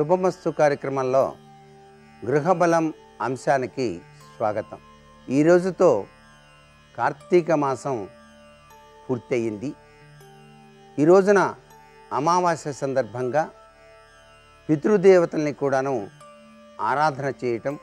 శుభమస్తు కార్యక్రమంలో గృహబలం అంశానికి స్వాగతం ఈ రోజుతో కార్తీక మాసం పూర్తయింది ఈ రోజున అమావాస్య సందర్భంగా పితృదేవతల్ని కూడాను ఆరాధన చేయటం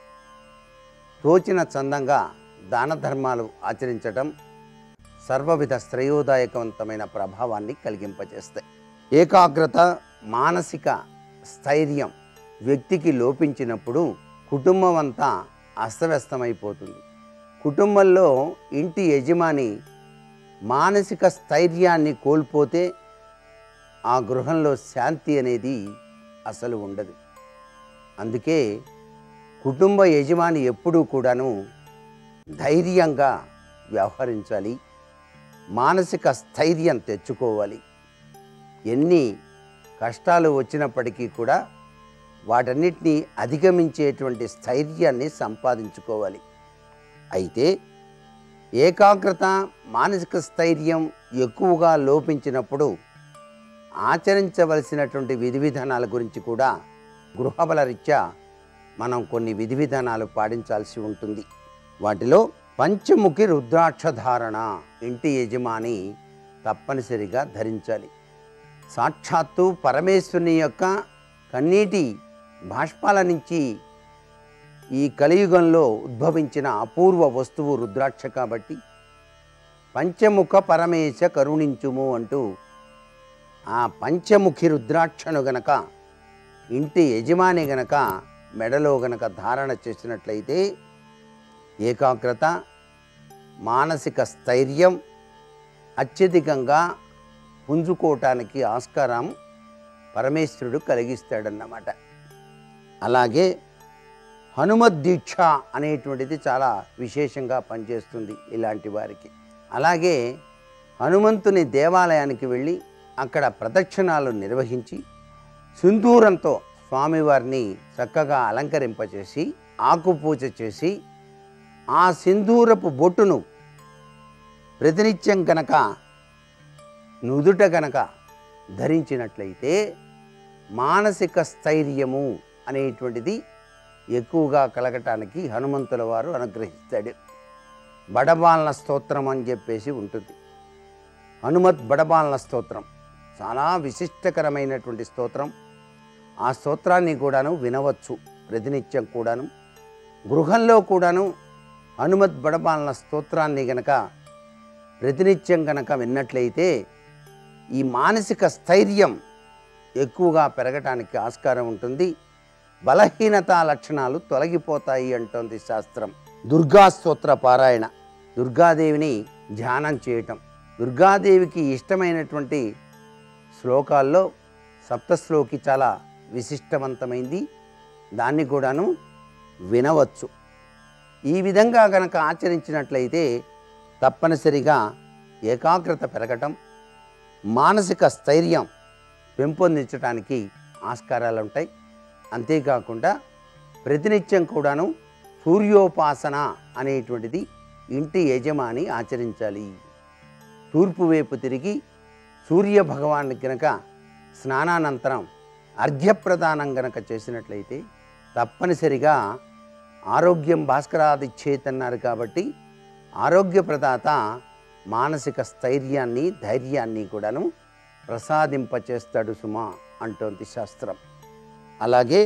తోచిన చందంగా దాన ధర్మాలు ఆచరించటం సర్వవిధ శ్రేయోదాయకవంతమైన ప్రభావాన్ని కలిగింపజేస్తాయి ఏకాగ్రత మానసిక స్థైర్యం వ్యక్తికి లోపించినప్పుడు కుటుంబం అంతా అస్తవ్యస్తమైపోతుంది కుటుంబంలో ఇంటి యజమాని మానసిక స్థైర్యాన్ని కోల్పోతే ఆ గృహంలో శాంతి అనేది అసలు ఉండదు అందుకే కుటుంబ యజమాని ఎప్పుడూ కూడాను ధైర్యంగా వ్యవహరించాలి మానసిక స్థైర్యం తెచ్చుకోవాలి ఎన్ని కష్టాలు వచ్చినప్పటికీ కూడా వాటన్నిటినీ అధిగమించేటువంటి స్థైర్యాన్ని సంపాదించుకోవాలి అయితే ఏకాగ్రత మానసిక స్థైర్యం ఎక్కువగా లోపించినప్పుడు ఆచరించవలసినటువంటి విధి విధానాల గురించి కూడా గృహబల రీత్యా మనం కొన్ని విధి విధానాలు పాటించాల్సి ఉంటుంది వాటిలో పంచముఖి రుద్రాక్ష ధారణ ఇంటి యజమాని తప్పనిసరిగా ధరించాలి సాక్షాత్తు పరమేశ్వరుని యొక్క కన్నీటి బాష్పాల నుంచి ఈ కలియుగంలో ఉద్భవించిన అపూర్వ వస్తువు రుద్రాక్ష కాబట్టి పంచముఖ పరమేశ కరుణించుము అంటూ ఆ పంచముఖి రుద్రాక్షను గనక ఇంటి యజమాని గనక మెడలో గనక ధారణ చేసినట్లయితే ఏకాగ్రత మానసిక స్థైర్యం అత్యధికంగా పుంజుకోవటానికి ఆస్కారం పరమేశ్వరుడు కలిగిస్తాడన్నమాట అలాగే హనుమద్ దీక్ష అనేటువంటిది చాలా విశేషంగా పనిచేస్తుంది ఇలాంటి వారికి అలాగే హనుమంతుని దేవాలయానికి వెళ్ళి అక్కడ ప్రదక్షిణాలు నిర్వహించి సింధూరంతో స్వామివారిని చక్కగా అలంకరింపచేసి ఆకుపూజ చేసి ఆ సింధూరపు బొట్టును ప్రతినిత్యం గనక నుదుట గనక ధరించినట్లయితే మానసిక స్థైర్యము అనేటువంటిది ఎక్కువగా కలగటానికి హనుమంతుల వారు అనుగ్రహిస్తాడు బడబాలన స్తోత్రం అని చెప్పేసి ఉంటుంది హనుమత్ బడబాలన స్తోత్రం చాలా విశిష్టకరమైనటువంటి స్తోత్రం ఆ స్తోత్రాన్ని కూడాను వినవచ్చు ప్రతినిత్యం కూడాను గృహంలో కూడాను హనుమత్ బడబాలన స్తోత్రాన్ని గనక ప్రతినిత్యం గనక విన్నట్లయితే ఈ మానసిక స్థైర్యం ఎక్కువగా పెరగటానికి ఆస్కారం ఉంటుంది బలహీనత లక్షణాలు తొలగిపోతాయి అంటోంది శాస్త్రం దుర్గా స్తోత్ర పారాయణ దుర్గాదేవిని ధ్యానం చేయటం దుర్గాదేవికి ఇష్టమైనటువంటి శ్లోకాల్లో సప్తశ్లోకి చాలా విశిష్టవంతమైంది దాన్ని కూడాను వినవచ్చు ఈ విధంగా గనక ఆచరించినట్లయితే తప్పనిసరిగా ఏకాగ్రత పెరగటం మానసిక స్థైర్యం పెంపొందించడానికి ఆస్కారాలు ఉంటాయి అంతేకాకుండా ప్రతినిత్యం కూడాను సూర్యోపాసన అనేటువంటిది ఇంటి యజమాని ఆచరించాలి తూర్పు వైపు తిరిగి సూర్య భగవాన్ గనక స్నానానంతరం అర్ఘ్యప్రదానం గనక చేసినట్లయితే తప్పనిసరిగా ఆరోగ్యం భాస్కరాదిచ్చేతన్నారు కాబట్టి ఆరోగ్య ప్రదాత మానసిక స్థైర్యాన్ని ధైర్యాన్ని కూడాను ప్రసాదింపచేస్తాడు సుమా అంటోంది శాస్త్రం అలాగే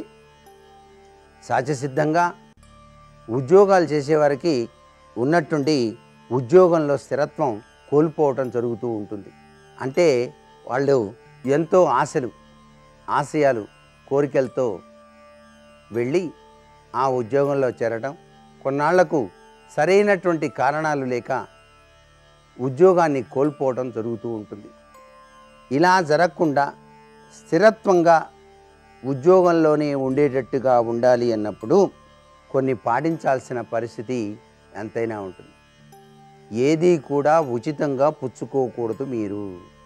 సహజసిద్ధంగా ఉద్యోగాలు చేసేవారికి ఉన్నట్టుండి ఉద్యోగంలో స్థిరత్వం కోల్పోవటం జరుగుతూ ఉంటుంది అంటే వాళ్ళు ఎంతో ఆశలు ఆశయాలు కోరికలతో వెళ్ళి ఆ ఉద్యోగంలో చేరడం కొన్నాళ్లకు సరైనటువంటి కారణాలు లేక ఉద్యోగాన్ని కోల్పోవడం జరుగుతూ ఉంటుంది ఇలా జరగకుండా స్థిరత్వంగా ఉద్యోగంలోనే ఉండేటట్టుగా ఉండాలి అన్నప్పుడు కొన్ని పాటించాల్సిన పరిస్థితి ఎంతైనా ఉంటుంది ఏది కూడా ఉచితంగా పుచ్చుకోకూడదు మీరు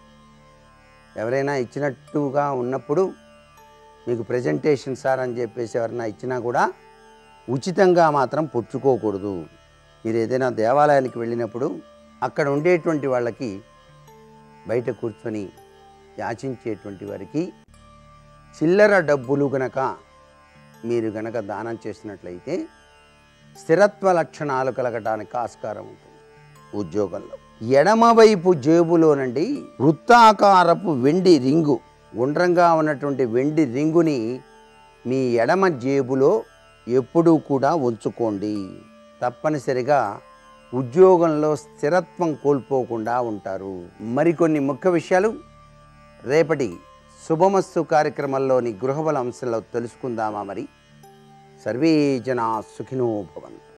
ఎవరైనా ఇచ్చినట్టుగా ఉన్నప్పుడు మీకు ప్రజెంటేషన్ సార్ అని చెప్పేసి ఎవరైనా ఇచ్చినా కూడా ఉచితంగా మాత్రం పుచ్చుకోకూడదు మీరు ఏదైనా దేవాలయానికి వెళ్ళినప్పుడు అక్కడ ఉండేటువంటి వాళ్ళకి బయట కూర్చొని యాచించేటువంటి వారికి చిల్లర డబ్బులు గనక మీరు గనక దానం చేసినట్లయితే స్థిరత్వ లక్షణాలు కలగటానికి ఆస్కారం ఉంటుంది ఉద్యోగంలో ఎడమవైపు జేబులోనండి వృత్తాకారపు వెండి రింగు గుండ్రంగా ఉన్నటువంటి వెండి రింగుని మీ ఎడమ జేబులో ఎప్పుడూ కూడా ఉంచుకోండి తప్పనిసరిగా ఉద్యోగంలో స్థిరత్వం కోల్పోకుండా ఉంటారు మరికొన్ని ముఖ్య విషయాలు రేపటి శుభమస్తు కార్యక్రమంలోని గృహబల అంశంలో తెలుసుకుందామా మరి సర్వే జనా సుఖినో భవంతు